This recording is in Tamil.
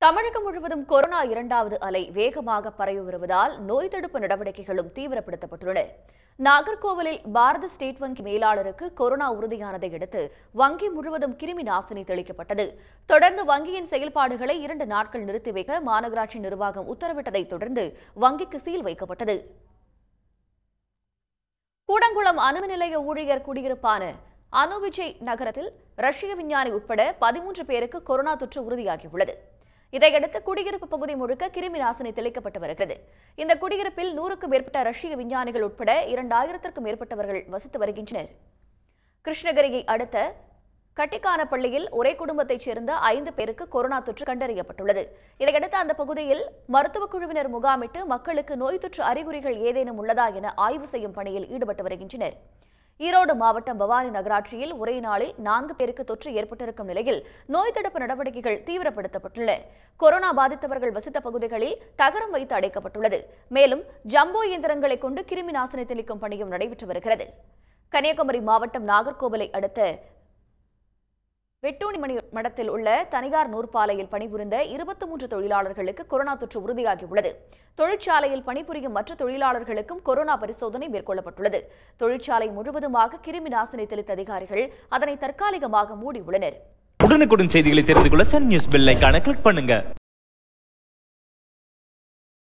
தமிழகம் முழுவதும் கொரோனா இரண்டாவது அலை வேகமாக பரவி வருவதால் நோய் தடுப்பு நடவடிக்கைகளும் தீவிரப்படுத்தப்பட்டுள்ளன நாகர்கோவிலில் பாரத ஸ்டேட் வங்கி மேலாளருக்கு கொரோனா உறுதியானதை அடுத்து வங்கி முழுவதும் கிருமி நாசினி தெளிக்கப்பட்டது தொடர்ந்து வங்கியின் செயல்பாடுகளை இரண்டு நாட்கள் நிறுத்தி வைக்க மாநகராட்சி நிர்வாகம் உத்தரவிட்டதைத் தொடர்ந்து வங்கிக்கு சீல் வைக்கப்பட்டது கூடங்குளம் அணுமின் நிலைய ஊழியர் குடியிருப்பான அணுவிஜய் நகரத்தில் ரஷ்ய விஞ்ஞானி உட்பட பதிமூன்று பேருக்கு கொரோனா தொற்று உறுதியாகியுள்ளது இதையடுத்து குடியிருப்பு பகுதி முழுக்க கிருமி நாசினி தெளிக்கப்பட்டு வருகிறது இந்த குடியிருப்பில் நூறுக்கும் மேற்பட்ட ரஷ்ய விஞ்ஞானிகள் உட்பட இரண்டாயிரத்திற்கும் மேற்பட்டவர்கள் வசித்து வருகின்றனர் கிருஷ்ணகிரியை அடுத்த கட்டிக்கானப்பள்ளியில் ஒரே குடும்பத்தைச் சேர்ந்த ஐந்து பேருக்கு கொரோனா தொற்று கண்டறியப்பட்டுள்ளது இதையடுத்து அந்த பகுதியில் மருத்துவக் குழுவினர் முகாமிட்டு மக்களுக்கு நோய் தொற்று அறிகுறிகள் ஏதேனும் உள்ளதா என ஆய்வு செய்யும் பணியில் ஈடுபட்டு வருகின்றனர் ஈரோடு மாவட்டம் பவானி நகராட்சியில் ஒரே நாளில் நான்கு பேருக்கு தொற்று ஏற்பட்டிருக்கும் நிலையில் நோய் தடுப்பு நடவடிக்கைகள் தீவிரப்படுத்தப்பட்டுள்ளன கொரோனா பாதித்தவர்கள் வசித்த பகுதிகளில் தகரம் வைத்து அடைக்கப்பட்டுள்ளது மேலும் ஜம்போ இயந்திரங்களை கொண்டு கிருமி நாசினி தெளிக்கும் பணியும் நடைபெற்று வருகிறது கன்னியாகுமரி மாவட்டம் நாகர்கோவிலை அடுத்த வெட்டூணிமணி மடத்தில் உள்ள தனியார் நூற்பாலையில் பணிபுரிந்த இருபத்தி மூன்று தொழிலாளர்களுக்கு கொரோனா தொற்று உறுதியாகியுள்ளது தொழிற்சாலையில் பணிபுரியும் மற்ற தொழிலாளர்களுக்கும் கொரோனா பரிசோதனை மேற்கொள்ளப்பட்டுள்ளது தொழிற்சாலை முழுவதுமாக கிருமி நாசினி தெளித்த அதிகாரிகள் அதனை தற்காலிகமாக மூடியுள்ளனர் உடனுக்குடன் செய்திகளை தெரிந்து கொள்ள சன் நியூஸ் பெல் ஐகானை கிளிக் பண்ணுங்க